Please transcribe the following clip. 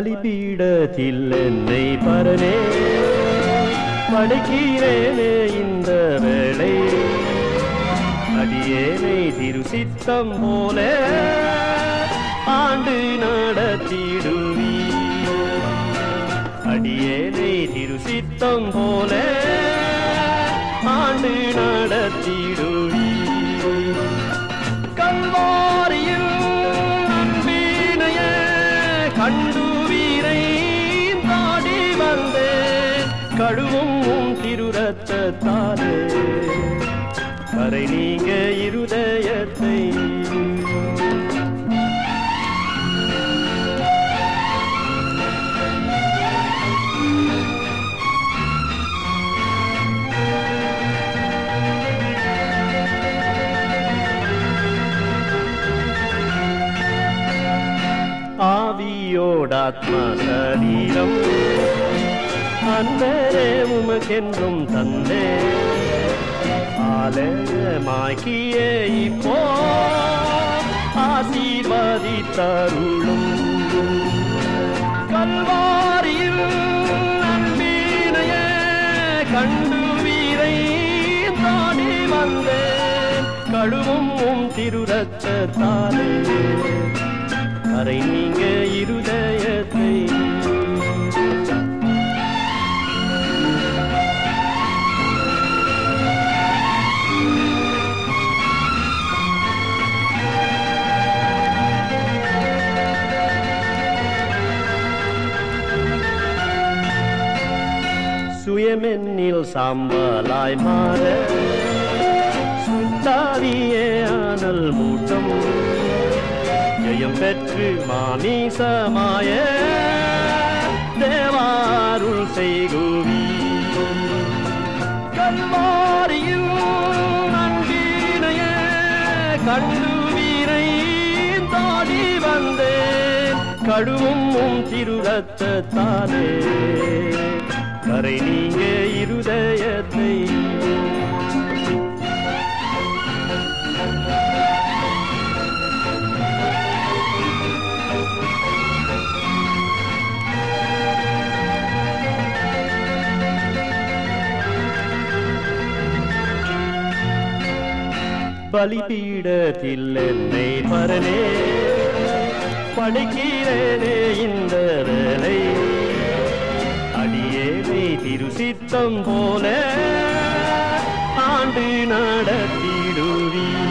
பலிபீடத்தில் என்னை பரனே படைக்கிறேனே இந்த வேளை அடியேனை திருசித்தம் போல ஆண்டு நடத்திடுவீ அடியேனை திருசித்தம் போல ஆண்டு நடத்திடுவீ கல்வாரியில் அன்பீனையே கண்டு வீரை தாடி வந்தேன் கழுவும் உன் திருரத்தாலே கரை நீங்க இருதயத்தை ஆவியோடாத்மா சரீரம் அன்பரே உமக்கென்றும் தந்தே ஆலயமாக்கியே இப்போ ஆசீர்வதித்தருளும் கல்வாரியில் அன்பீனையே கண்டு வீரை தாடி வந்தேன் கழுவும் உம் திருரத்தாலே கரை நீங்க இருதயத்தை சுயமென்னில் சாம்பலாய் மாற சுத்தாவியே ஆனல் மூட்டம் ஜெயம் பெற்று மாமீசமாய தேவாருள் செய்குவி கல்வாரியில் நன்கீனையே கண்டு வீரை தாடி வந்தேன் கழுவும் உம் திருரத்தாலே கரை நீங்க இருதயத்தை பலிபீடத்தில் என்னை பரனே படைக்கிறேனே இந்த வேலை அடியேனை திருசித்தம் போல ஆண்டு நடத்திடுவீ